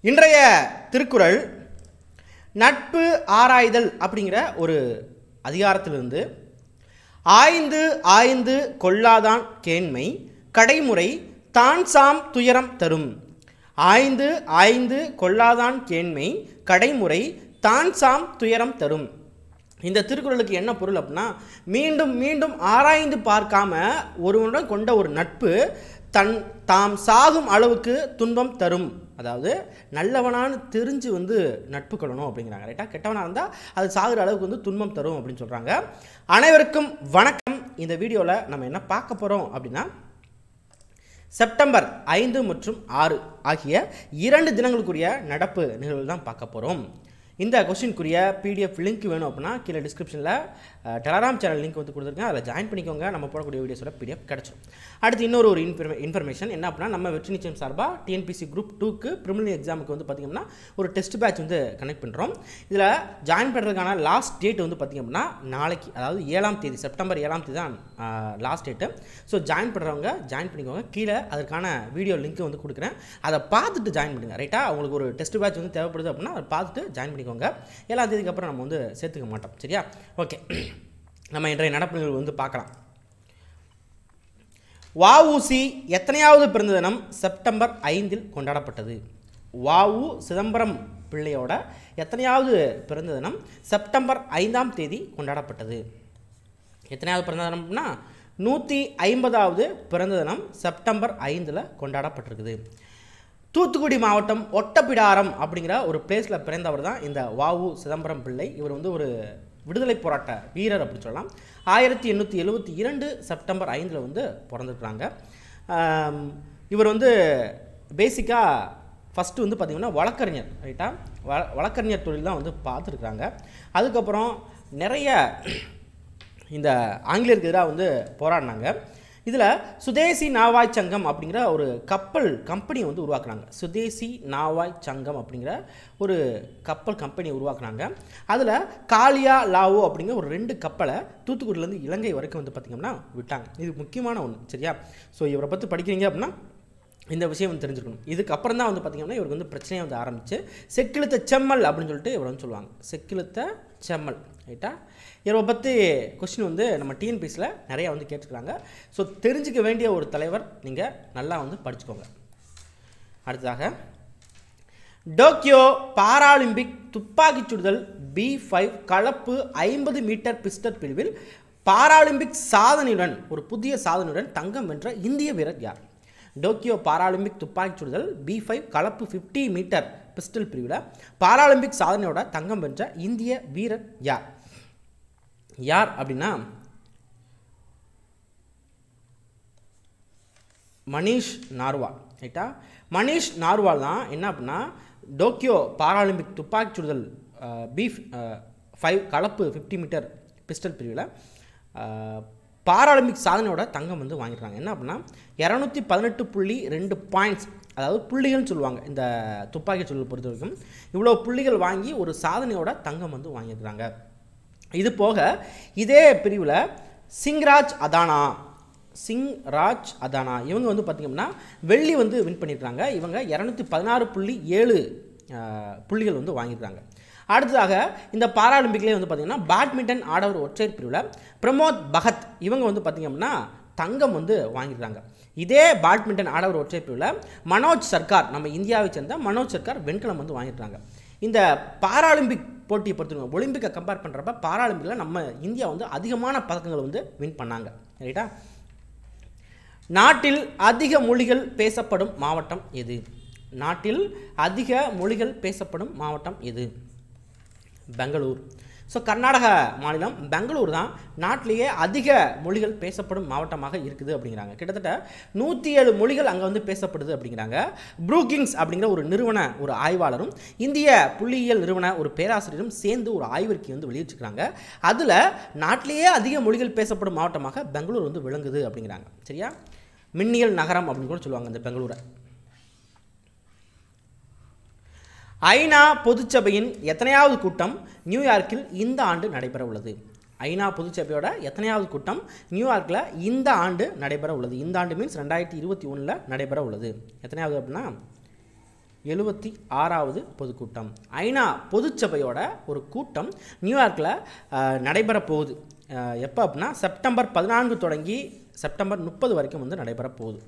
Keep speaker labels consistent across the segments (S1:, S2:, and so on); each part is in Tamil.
S1: இன்றைய திருக்குறள் நட்பு ஆராய்தல் அப்படிங்கிற ஒரு அதிகாரத்திலிருந்து ஆய்ந்து ஆய்ந்து கொள்ளாதான் கேண்மை கடைமுறை தான் சாம் துயரம் தரும் ஆய்ந்து ஆய்ந்து கொள்ளாதான் கேண்மை கடைமுறை தான் சாம் துயரம் தரும் இந்த திருக்குறளுக்கு என்ன பொருள் அப்படின்னா மீண்டும் மீண்டும் ஆராய்ந்து பார்க்காம ஒருவனுடன் கொண்ட ஒரு நட்பு தன் தாம் சாகும் அளவுக்கு துன்பம் தரும் அதாவது நல்லவனான்னு தெரிஞ்சு வந்து நட்பு கொள்ளணும் அப்படிங்கிறாங்க ரைட்டா கெட்டவனாக இருந்தால் அது சாகுற அளவுக்கு வந்து துன்பம் தரும் அப்படின்னு சொல்கிறாங்க அனைவருக்கும் வணக்கம் இந்த வீடியோவில் நம்ம என்ன பார்க்க போகிறோம் அப்படின்னா செப்டம்பர் ஐந்து மற்றும் ஆறு ஆகிய இரண்டு தினங்களுக்குரிய நடப்பு நிகழ்வு தான் பார்க்க போகிறோம் இந்த கொஸ்டினுக்குரிய பிடிஎஃப் லிங்க் வேணும் அப்படின்னா கீழே டிஸ்கிரிப்ஷனில் டெலராம் சேனல் லிங்க் வந்து கொடுத்துருக்கேன் அதில் ஜாயின் பண்ணிக்கோங்க நம்ம போடக்கூடிய வீடியோஸோட பிடிஎஃப் கிடச்சிடும் அடுத்து இன்னொரு ஒரு இன்ஃபர்மே இன்ஃபர்மேஷன் என்ன அப்படின்னா நம்ம வெற்றி நிச்சயம் சார்பாக டிஎன்பிசி குரூப் டூக்கு ப்ரிமினரி எக்ஸாமுக்கு வந்து பார்த்திங்கன்னா ஒரு டெஸ்ட் பேட்ச் வந்து கனெக்ட் பண்ணுறோம் இதில் ஜாயின் பண்ணுறதுக்கான லாஸ்ட் டேட் வந்து பார்த்திங்க அப்படின்னா நாளைக்கு அதாவது ஏழாம் தேதி செப்டம்பர் ஏழாம் தேதி தான் லாஸ்ட் டேட்டு ஸோ ஜாயின் பண்ணுறவங்க ஜாயின் பண்ணிக்கோங்க கீழே அதற்கான வீடியோ லிங்க் வந்து கொடுக்குறேன் அதை பார்த்துட்டு ஜாயின் பண்ணுங்க ரைட்டா உங்களுக்கு ஒரு டெஸ்ட் பேட்ச் வந்து தேவைப்படுது அப்படின்னா அதை பார்த்துட்டு ஜாயின் பண்ணிக்கோங்க ஏழாம் தேதிக்கு அப்புறம் நம்ம வந்து சேர்த்துக்க மாட்டோம் சரியா ஓகே நம்ம இன்றைய நடப்பு நிகழ்வு வந்து பார்க்கலாம் வஉசி எத்தனையாவது பிறந்த தினம் செப்டம்பர் ஐந்தில் கொண்டாடப்பட்டது வஉ சிதம்பரம் பிள்ளையோட எத்தனையாவது பிறந்த தினம் செப்டம்பர் ஐந்தாம் தேதி கொண்டாடப்பட்டது எத்தனையாவது பிறந்த தினம்னா நூற்றி ஐம்பதாவது பிறந்த தினம் செப்டம்பர் ஐந்தில் கொண்டாடப்பட்டிருக்குது தூத்துக்குடி மாவட்டம் ஒட்டப்பிடாரம் அப்படிங்கிற ஒரு பிளேஸில் பிறந்தவர் தான் இந்த வாவு சிதம்பரம் பிள்ளை இவர் வந்து ஒரு விடுதலை போராட்ட வீரர் அப்படின்னு சொல்லலாம் ஆயிரத்தி எண்ணூற்றி எழுபத்தி இரண்டு செப்டம்பர் ஐந்தில் வந்து பிறந்துருக்குறாங்க ஆம், இவர் வந்து பேசிக்காக ஃபஸ்ட்டு வந்து பார்த்திங்கன்னா வழக்கறிஞர் ரைட்டா வ வழக்கறிஞர் தொழில் தான் வந்து பார்த்துருக்குறாங்க அதுக்கப்புறம் நிறைய இந்த ஆங்கிலேயருக்கு எதிராக வந்து போராடினாங்க இதில் சுதேசி நாவாய் சங்கம் அப்படிங்கிற ஒரு கப்பல் கம்பெனி வந்து உருவாக்குனாங்க சுதேசி நாவாய் சங்கம் அப்படிங்கிற ஒரு கப்பல் கம்பெனி உருவாக்குனாங்க அதில் காளியா லாவோ அப்படிங்கிற ஒரு ரெண்டு கப்பலை தூத்துக்குடியிலேருந்து இலங்கை வரைக்கும் வந்து பார்த்திங்கன்னா விட்டாங்க இது முக்கியமான ஒன்று சரியா ஸோ இவரை பற்றி படிக்கிறீங்க அப்படின்னா இந்த விஷயம் வந்து தெரிஞ்சுக்கணும் இதுக்கப்புறம் தான் வந்து பார்த்திங்கன்னா இவருக்கு வந்து பிரச்சனையை வந்து ஆரம்பிச்சு செக்கிழுத்த செம்மல் அப்படின்னு சொல்லிட்டு இவரை வந்து சொல்லுவாங்க செக்கிழுத்த செம்மல் ரைட்டா இவரை பற்றி கொஸ்டின் வந்து நம்ம டிஎன்பிஎஸில் நிறையா வந்து கேட்டுருக்காங்க ஸோ தெரிஞ்சுக்க வேண்டிய ஒரு தலைவர் நீங்கள் நல்லா வந்து படிச்சுக்கோங்க அடுத்ததாக டோக்கியோ பாராலிம்பிக் துப்பாக்கிச் சுடுதல் பி ஃபைவ் கலப்பு ஐம்பது மீட்டர் பிஸ்டல் பிரிவில் பாராலிம்பிக் சாதனையுடன் ஒரு புதிய சாதனையுடன் தங்கம் வென்ற இந்திய வீரர் யார் டோக்கியோ பாராலிம்பிக் துப்பாக்கிச் சுடுதல் பி ஃபைவ் கலப்பு ஃபிஃப்டி மீட்டர் பிஸ்டல் பிரிவில் பாராலிம்பிக் சாதனையோட தங்கம் வென்ற இந்திய வீரர் யார் யார் அப்படின்னா மணிஷ் நார்வால் ரைட்டா மணிஷ் நார்வால் தான் என்ன அப்படின்னா டோக்கியோ பாராலிம்பிக் துப்பாக்கி சுடுதல் பீஃப் ஃபைவ் கலப்பு ஃபிஃப்டி மீட்டர் பிஸ்டல் பிரிவில் பாராலிம்பிக் சாதனையோட தங்கம் வந்து வாங்கியிருக்காங்க என்ன அப்படின்னா இரநூத்தி பதினெட்டு புள்ளி ரெண்டு பாயிண்ட்ஸ் அதாவது புள்ளிகள்னு சொல்லுவாங்க இந்த துப்பாக்கி சுடல் பொறுத்த வரைக்கும் இவ்வளோ புள்ளிகள் வாங்கி ஒரு சாதனையோட தங்கம் வந்து வாங்கியிருக்கிறாங்க இது போக இதே பிரிவில் சிங்ராஜ் அதானா சிங் ராஜ் அதானா இவங்க வந்து பார்த்திங்கன்னா வெள்ளி வந்து வின் பண்ணியிருக்காங்க இவங்க இரநூத்தி பதினாறு புள்ளி ஏழு புள்ளிகள் வந்து வாங்கியிருக்காங்க அடுத்ததாக இந்த பாராலிம்பிக்லேயே வந்து பார்த்திங்கன்னா பேட்மிண்டன் ஆடவர் ஒற்றையர் பிரிவில் பிரமோத் பகத் இவங்க வந்து பார்த்திங்க அப்படின்னா தங்கம் வந்து வாங்கியிருக்காங்க இதே பேட்மிண்டன் ஆடவர் ஒற்றையர் பிரிவில் மனோஜ் சர்க்கார் நம்ம இந்தியாவை சேர்ந்த மனோஜ் சர்க்கார் வெண்கலம் வந்து வாங்கியிருக்காங்க இந்த பாராலிம்பிக் போட்டியை பொறுத்தவரைக்கும் ஒலிம்பிக்கை கம்பேர் பண்ணுறப்ப பாராலிம்பிக்கில் நம்ம இந்தியா வந்து அதிகமான பதக்கங்களை வந்து வின் பண்ணாங்க ரைட்டா நாட்டில் அதிக மொழிகள் பேசப்படும் மாவட்டம் எது நாட்டில் அதிக மொழிகள் பேசப்படும் மாவட்டம் எது பெங்களூர் ஸோ கர்நாடக மாநிலம் பெங்களூர் தான் நாட்டிலேயே அதிக மொழிகள் பேசப்படும் மாவட்டமாக இருக்குது அப்படிங்கிறாங்க கிட்டத்தட்ட நூற்றி ஏழு மொழிகள் அங்கே வந்து பேசப்படுது அப்படிங்கிறாங்க ப்ரூகிங்ஸ் அப்படிங்கிற ஒரு நிறுவன ஒரு ஆய்வாளரும் இந்திய புள்ளியியல் நிறுவன ஒரு பேராசிரியரும் சேர்ந்து ஒரு ஆய்வறிக்கை வந்து வெளியிட்டிருக்கிறாங்க அதில் நாட்டிலேயே அதிக மொழிகள் பேசப்படும் மாவட்டமாக பெங்களூர் வந்து விளங்குது அப்படிங்கிறாங்க சரியா மின்னியல் நகரம் அப்படின்னு கூட சொல்லுவாங்க இந்த பெங்களூரை ஐநா பொதுச்சபையின் எத்தனையாவது கூட்டம் நியூயார்க்கில் இந்த ஆண்டு நடைபெற உள்ளது ஐநா பொதுச்சபையோட எத்தனையாவது கூட்டம் நியூயார்க்கில் இந்த ஆண்டு நடைபெற உள்ளது இந்த ஆண்டு மீன்ஸ் ரெண்டாயிரத்தி இருபத்தி ஒன்றில் நடைபெற உள்ளது எத்தனையாவது அப்படின்னா எழுபத்தி ஆறாவது பொதுக்கூட்டம் ஐநா பொதுச்சபையோட ஒரு கூட்டம் நியூயார்க்கில் நடைபெற போகுது அஹ், எப்போ அப்படின்னா செப்டம்பர் பதினான்கு தொடங்கி செப்டம்பர் முப்பது வரைக்கும் வந்து நடைபெற போகுது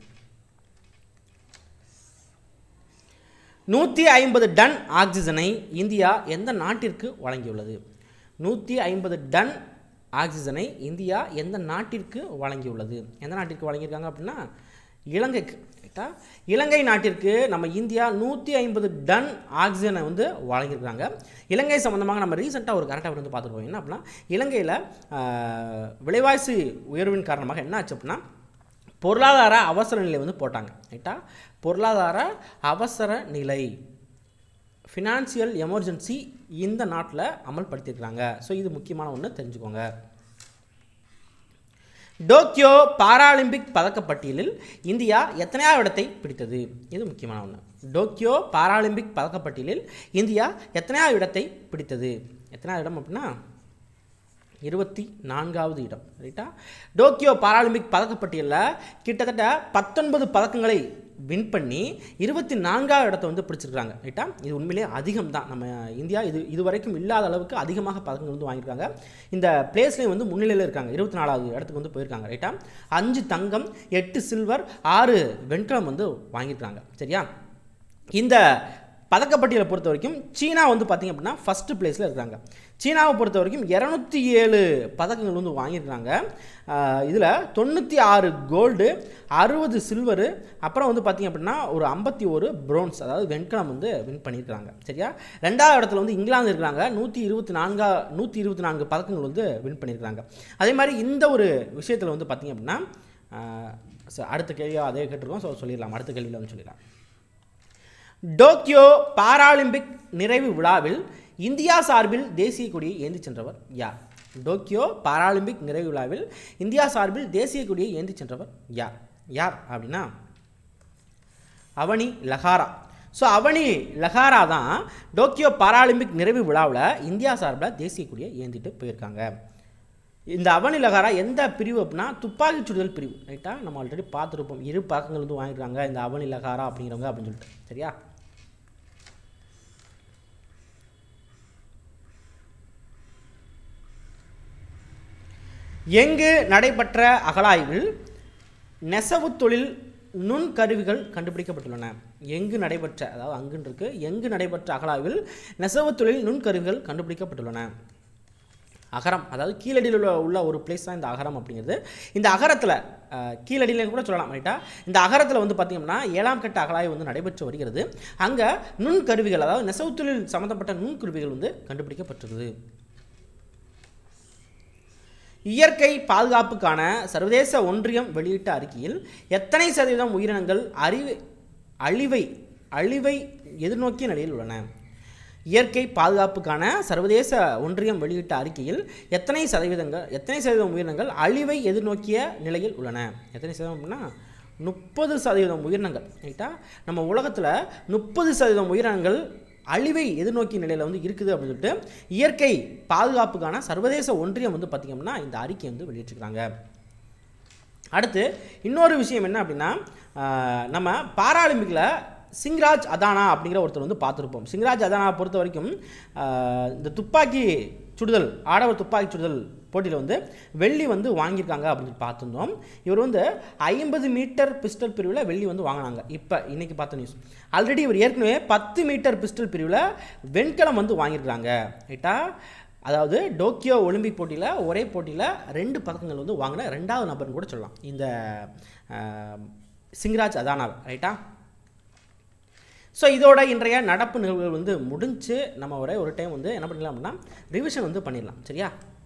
S1: நூற்றி ஐம்பது டன் ஆக்சிஜனை இந்தியா எந்த நாட்டிற்கு வழங்கியுள்ளது நூற்றி ஐம்பது டன் ஆக்சிஜனை இந்தியா எந்த நாட்டிற்கு வழங்கியுள்ளது எந்த நாட்டிற்கு வழங்கியிருக்காங்க அப்படின்னா இலங்கைக்கு ரைட்டா இலங்கை நாட்டிற்கு நம்ம இந்தியா நூற்றி ஐம்பது டன் ஆக்சிஜனை வந்து வழங்கியிருக்காங்க இலங்கை சம்மந்தமாக நம்ம ரீசெண்டாக ஒரு கரெக்டாக வந்து பார்த்துருப்போம் என்ன அப்படின்னா இலங்கையில் ஆஹ், விலைவாசி உயர்வின் காரணமாக என்ன ஆச்சு அப்படின்னா பொருளாதார அவசர நிலை வந்து போட்டாங்க ரைட்டா பொருளாதார அவசர நிலை ஃபினான்சியல் எமர்ஜென்சி இந்த நாட்டில் அமல்படுத்தியிருக்கிறாங்க ஸோ இது முக்கியமான ஒன்று தெரிஞ்சுக்கோங்க டோக்கியோ பாராலிம்பிக் பதக்கப்பட்டியலில் இந்தியா எத்தனையாவது இடத்தை பிடித்தது இது முக்கியமான ஒன்று டோக்கியோ பாராலிம்பிக் பதக்கப்பட்டியலில் இந்தியா எத்தனையாவது இடத்தை பிடித்தது எத்தனையாவது இடம் அப்படின்னா இருபத்தி நான்காவது இடம் ரைட்டா டோக்கியோ பாராலிம்பிக் பதக்கப்பட்டியலில் கிட்டத்தட்ட பத்தொன்பது பதக்கங்களை வின் பண்ணி இருபத்தி நான்காவது இடத்தை வந்து பிடிச்சிருக்காங்க ரைட்டா இது உண்மையிலேயே அதிகம் தான் நம்ம இந்தியா இது இது வரைக்கும் இல்லாத அளவுக்கு அதிகமாக பதக்கங்கள் வந்து வாங்கியிருக்காங்க இந்த பிளேஸ்லேயும் வந்து முன்னிலையில் இருக்காங்க இருபத்தி நாலாவது இடத்துக்கு வந்து போயிருக்காங்க ரைட்டா அஞ்சு தங்கம் எட்டு சில்வர் ஆறு வெண்கலம் வந்து வாங்கியிருக்காங்க சரியா இந்த பதக்கப்பட்டியலை பொறுத்த வரைக்கும் சீனா வந்து பார்த்திங்க அப்படின்னா ஃபஸ்ட்டு பிளேஸில் இருக்காங்க சீனாவை பொறுத்த வரைக்கும் இரநூத்தி ஏழு பதக்கங்கள் வந்து வாங்கியிருக்காங்க இதில் தொண்ணூற்றி ஆறு கோல்டு அறுபது சில்வரு அப்புறம் வந்து பார்த்திங்க அப்படின்னா ஒரு ஐம்பத்தி ஒரு ப்ரோன்ஸ் அதாவது வெண்கலம் வந்து வின் பண்ணியிருக்காங்க சரியா ரெண்டாவது இடத்துல வந்து இங்கிலாந்து இருக்கிறாங்க நூற்றி இருபத்தி நான்கா நூற்றி இருபத்தி நான்கு பதக்கங்கள் வந்து வின் பண்ணியிருக்காங்க அதே மாதிரி இந்த ஒரு விஷயத்தில் வந்து பார்த்திங்க அப்படின்னா ஆஹ், so அடுத்த கேள்வியாக அதே கேட்டிருக்கோம் ஸோ சொல்லிடலாம் அடுத்த கேள்வியில் வந்து சொல்லிடலாம் டோக்கியோ பாராலிம்பிக் நிறைவு விழாவில் இந்தியா சார்பில் தேசிய கொடியை ஏந்தி சென்றவர் யார் டோக்கியோ பாராலிம்பிக் நிறைவு விழாவில் இந்தியா சார்பில் தேசிய கொடியை ஏந்தி சென்றவர் யார் யார் அப்படின்னா அவனி லஹாரா ஸோ அவனி லஹாரா தான் டோக்கியோ பாராலிம்பிக் நிறைவு விழாவில் இந்தியா சார்பில் தேசிய கொடியை ஏந்திட்டு போயிருக்காங்க இந்த அவனி லஹாரா எந்த பிரிவு அப்படின்னா துப்பாக்கி சுடுதல் பிரிவு ரைட்டா நம்ம ஆல்ரெடி பார்த்துருப்போம் இரு பக்கங்கள் வந்து வாங்கியிருக்காங்க இந்த அவனி லஹாரா அப்படிங்கிறவங்க அப்படின்னு சொல்லிட்டு சரியா எங்கு நடைபெற்ற அகழாய்வில் நெசவு தொழில் நுண்கருவிகள் கண்டுபிடிக்கப்பட்டுள்ளன எங்கு நடைபெற்ற அதாவது அங்குன்னு இருக்கு எங்கு நடைபெற்ற அகழாய்வில் நெசவு தொழில் நுண்கருவிகள் கண்டுபிடிக்கப்பட்டுள்ளன அகரம் அதாவது கீழடியில் உள்ள உள்ள ஒரு பிளேஸ் தான் இந்த அகரம் அப்படிங்கிறது இந்த அகரத்தில் கீழடியில் கூட சொல்லலாம் ரைட்டா இந்த அகரத்தில் வந்து பார்த்திங்கன்னா ஏழாம் கட்ட அகழாய்வு வந்து நடைபெற்று வருகிறது அங்கே நுண்கருவிகள் அதாவது நெசவு தொழில் சம்மந்தப்பட்ட நுண்கருவிகள் வந்து கண்டுபிடிக்கப்பட்டிருக்குது இயற்கை பாதுகாப்புக்கான சர்வதேச ஒன்றியம் வெளியிட்ட அறிக்கையில் எத்தனை சதவீதம் உயிரினங்கள் அறிவை அழிவை அழிவை எதிர்நோக்கிய நிலையில் உள்ளன இயற்கை பாதுகாப்புக்கான சர்வதேச ஒன்றியம் வெளியிட்ட அறிக்கையில் எத்தனை சதவீதங்கள் எத்தனை சதவீதம் உயிரினங்கள் அழிவை எதிர்நோக்கிய நிலையில் உள்ளன எத்தனை சதவீதம் அப்படின்னா முப்பது சதவீதம் உயிரினங்கள் ரைட்டா நம்ம உலகத்தில் முப்பது சதவீதம் உயிரினங்கள் அழிவை எதிர்நோக்கிய நிலையில் வந்து இருக்குது அப்படின்னு சொல்லிட்டு இயற்கை பாதுகாப்புக்கான சர்வதேச ஒன்றியம் வந்து பார்த்திங்கன்னா இந்த அறிக்கை வந்து வெளியிட்டிருக்கிறாங்க அடுத்து இன்னொரு விஷயம் என்ன அப்படின்னா ஆஹ், நம்ம பாராலிம்பிக்கில் சிங்ராஜ் அதானா அப்படிங்கிற ஒருத்தர் வந்து பார்த்துருப்போம் சிங்ராஜ் அதானா பொறுத்த வரைக்கும் ஆஹ், இந்த துப்பாக்கி சுடுதல் ஆடவர் துப்பாக்கி சுடுதல் போட்டியில் வந்து வெள்ளி வந்து வாங்கியிருக்காங்க அப்படின்னு சொல்லி பார்த்துருந்தோம் இவர் வந்து ஐம்பது மீட்டர் பிஸ்டல் பிரிவில் வெள்ளி வந்து வாங்கினாங்க இப்போ இன்னைக்கு பார்த்த நியூஸ் ஆல்ரெடி இவர் ஏற்கனவே பத்து மீட்டர் பிஸ்டல் பிரிவில் வெண்கலம் வந்து வாங்கியிருக்காங்க ரைட்டா அதாவது டோக்கியோ ஒலிம்பிக் போட்டியில் ஒரே போட்டியில் ரெண்டு பதக்கங்கள் வந்து வாங்கின ரெண்டாவது நபர்னு கூட சொல்லலாம் இந்த ஆஹ், சிங்ராஜ் அதானாவை ரைட்டா ஸோ இதோட இன்றைய நடப்பு நிகழ்வுகள் வந்து முடிஞ்சு நம்ம ஒரே ஒரு டைம் வந்து என்ன பண்ணிடலாம் அப்படின்னா ரிவிஷன் வந்து பண்ணிடலாம் சரியா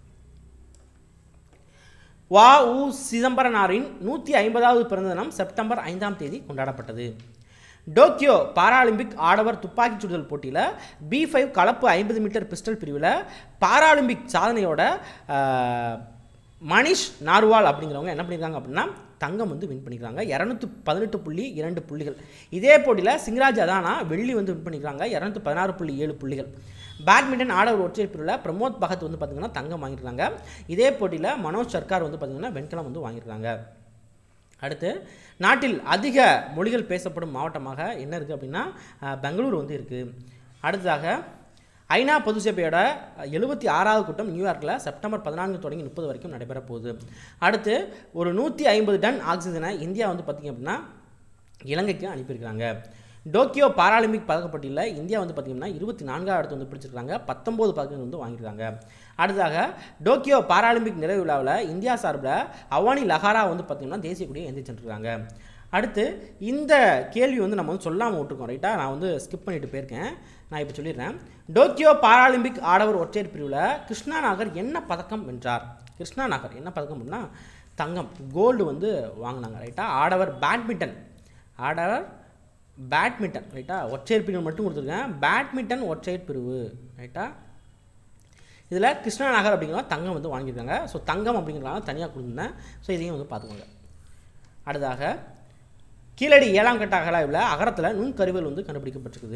S1: வா உ சிதம்பரனாரின் நூற்றி ஐம்பதாவது பிறந்த தினம் செப்டம்பர் ஐந்தாம் தேதி கொண்டாடப்பட்டது டோக்கியோ பாராலிம்பிக் ஆடவர் துப்பாக்கிச் சுடுதல் போட்டியில் பி ஃபைவ் கலப்பு ஐம்பது மீட்டர் பிஸ்டல் பிரிவில் பாராலிம்பிக் சாதனையோட ஆஹ், மணிஷ் நார்வால் அப்படிங்கிறவங்க என்ன பண்ணியிருக்காங்க அப்படின்னா தங்கம் வந்து வின் பண்ணியிருக்காங்க இரநூத்தி பதினெட்டு புள்ளி இரண்டு புள்ளிகள் இதே போட்டியில் சிங்கராஜ் அதானா வெள்ளி வந்து வின் பண்ணியிருக்காங்க இரநூத்தி பதினாறு புள்ளி ஏழு புள்ளிகள் பேட்மிண்டன் ஆடவர் ஒற்றையர் பிரிவில் பிரமோத் பகத் வந்து பார்த்திங்கன்னா தங்கம் வாங்கியிருக்காங்க இதே போட்டியில் மனோஜ் சர்க்கார் வந்து பார்த்திங்கன்னா வெண்கலம் வந்து வாங்கியிருக்காங்க அடுத்து நாட்டில் அதிக மொழிகள் பேசப்படும் மாவட்டமாக என்ன இருக்குது அப்படின்னா அஹ், பெங்களூர் வந்து இருக்குது அடுத்ததாக ஐநா பொதுச்சபையோட எழுபத்தி ஆறாவது கூட்டம் நியூயார்க்கில் செப்டம்பர் பதினான்கு தொடங்கி முப்பது வரைக்கும் நடைபெற போகுது அடுத்து ஒரு நூற்றி ஐம்பது டன் ஆக்சிஜனை இந்தியா வந்து பார்த்திங்க அப்படின்னா இலங்கைக்கு அனுப்பியிருக்காங்க டோக்கியோ பாராலிம்பிக் பதக்கப்பட்டியலில் இந்தியா வந்து பார்த்திங்கன்னா இருபத்தி நான்காவது இடத்து வந்து பிடிச்சிருக்காங்க பத்தொம்போது பதக்கங்கள் வந்து வாங்கியிருக்காங்க அடுத்ததாக டோக்கியோ பாராலிம்பிக் நிறைவு விழாவில் இந்தியா சார்பில் அவானி லஹாரா வந்து பார்த்திங்கன்னா தேசிய கொடியை ஏந்தி சென்றிருக்காங்க அடுத்து இந்த கேள்வி வந்து நம்ம வந்து சொல்லாமல் விட்டுருக்கோம் ரைட்டா நான் வந்து ஸ்கிப் பண்ணிட்டு போயிருக்கேன் நான் இப்போ சொல்லிடுறேன் டோக்கியோ பாராலிம்பிக் ஆடவர் ஒற்றையர் பிரிவில் கிருஷ்ணா நாகர் என்ன பதக்கம் வென்றார் கிருஷ்ணா நாகர் என்ன பதக்கம் அப்படின்னா தங்கம் கோல்டு வந்து வாங்கினாங்க ரைட்டா ஆடவர் பேட்மிண்டன் ஆடவர் பேட்மிண்டன் ரைட்டா ஒற்றையர் பிரிவு மட்டும் கொடுத்துருக்கேன் பேட்மிண்டன் ஒற்றையர் பிரிவு ரைட்டா இதில் கிருஷ்ணா நகர் அப்படிங்கிறவங்க தங்கம் வந்து வாங்கியிருக்காங்க ஸோ தங்கம் அப்படிங்கிறவங்க தனியாக கொடுத்துருந்தேன் ஸோ இதையும் வந்து பார்த்துக்கோங்க அடுத்ததாக கீழடி ஏழாம் கட்ட அகலாய்வில் அகரத்தில் நுண்கருவிகள் வந்து கண்டுபிடிக்கப்பட்டிருக்குது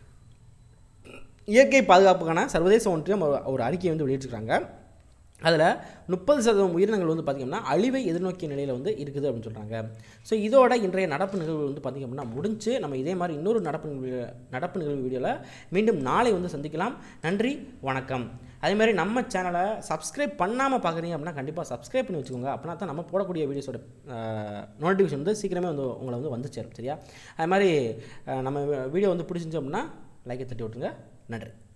S1: இயற்கை பாதுகாப்புக்கான சர்வதேச ஒன்றியம் ஒரு- ஒரு அறிக்கையை வந்து வெளியிட்டிருக்காங்க அதில் முப்பது சதவீதம் உயிரினங்கள் வந்து பார்த்திங்கன்னா அழிவை எதிர்நோக்கிய நிலையில் வந்து இருக்குது அப்படின்னு சொல்கிறாங்க ஸோ இதோட இன்றைய நடப்பு நிகழ்வு வந்து பார்த்திங்க அப்படின்னா முடிஞ்சு நம்ம இதே மாதிரி இன்னொரு நடப்பு நிகழ்வு நடப்பு நிகழ்வு வீடியோவில் மீண்டும் நாளை வந்து சந்திக்கலாம் நன்றி வணக்கம் அதே மாதிரி நம்ம சேனலை சப்ஸ்கிரைப் பண்ணாமல் பார்க்குறீங்க அப்படின்னா கண்டிப்பாக சப்ஸ்கிரைப் பண்ணி வச்சுக்கோங்க அப்படின்னா தான் நம்ம போடக்கூடிய வீடியோஸோட நோட்டிஃபிகேஷன் வந்து சீக்கிரமே வந்து உங்களை வந்து வந்து சேரும் சரியா அது மாதிரி அஹ், நம்ம வீடியோ வந்து பிடிச்சிருந்துச்சு அப்படின்னா லைக்கை தட்டி விட்டுருங்க நன்றி